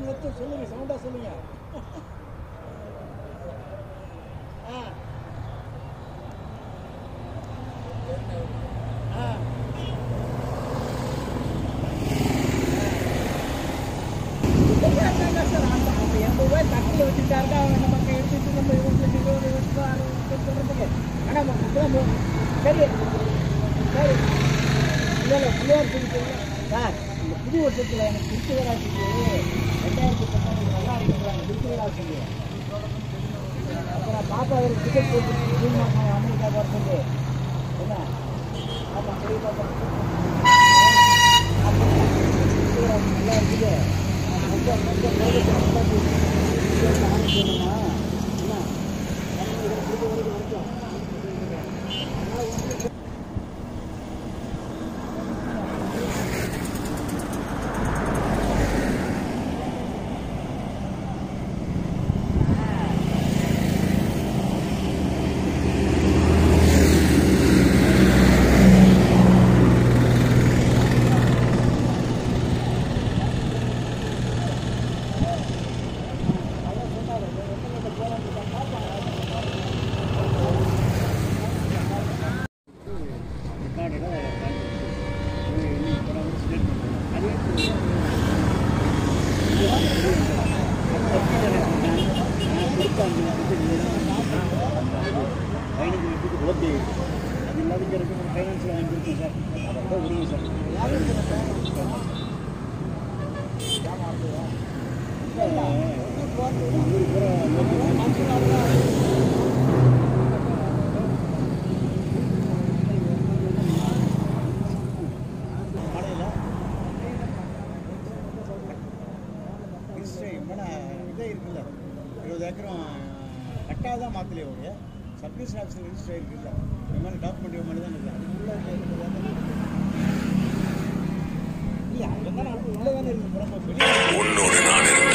லட்சம் சொல்லுங்க சவுண்டா சொல்லுங்க ஆ ஆ இதெல்லாம் சார் அந்த அவங்க எண்பது ரூபாய் தட்டில் வச்சுட்டாருங்க அவங்க நம்ம கை எடுத்துட்டு நம்ம இவங்களுக்கு இருபது வருஷம் அறுபது வருஷம் சொல்கிறதுக்கு ஆனால் நம்ம இப்பதான் சரி சரி இல்லை இல்லை பிள்ளையார் சொல்லி சார் இந்த புது வருஷத்தில் எனக்கு திருச்சிவராசிக்கு ரெண்டாயிரத்தி பத்தொன்பது நல்லா இருக்குறாங்க திருச்சிவராசிக்கு அப்புறம் பாப்பா ஒரு டிக்கெட் போட்டு ஜூன் மாதம் அமெரிக்கா வரதுக்கு என்ன ஆமாம் பெரிய பாப்பா திருச்சிவராசி நல்லா இருக்குது கொஞ்சம் கொஞ்சம் போதும் என்ன பதினஞ்சு லட்சத்துக்கு ஓகே அது இல்லாத எனக்கு ஃபைனான்ஸில் வாங்கி கொடுத்தேன் சார் அதை விடுங்க சார் இதே இருக்குல்ல இருபது ஏக்கரும் கட்டாக தான் மாற்றலையே ஒழிய சப்டிவிஷன் ஆஃபீஸில் ரிஜிஸ்டர் ஆகிருக்குல்ல இந்த மாதிரி டாக்குமெண்ட் மாதிரி தான் இருக்குது அதுக்குள்ளே இல்லை அங்கே தான் உள்ளே தானே இருக்குது புறமா வெளியே உன்னோடு நான் இருக்க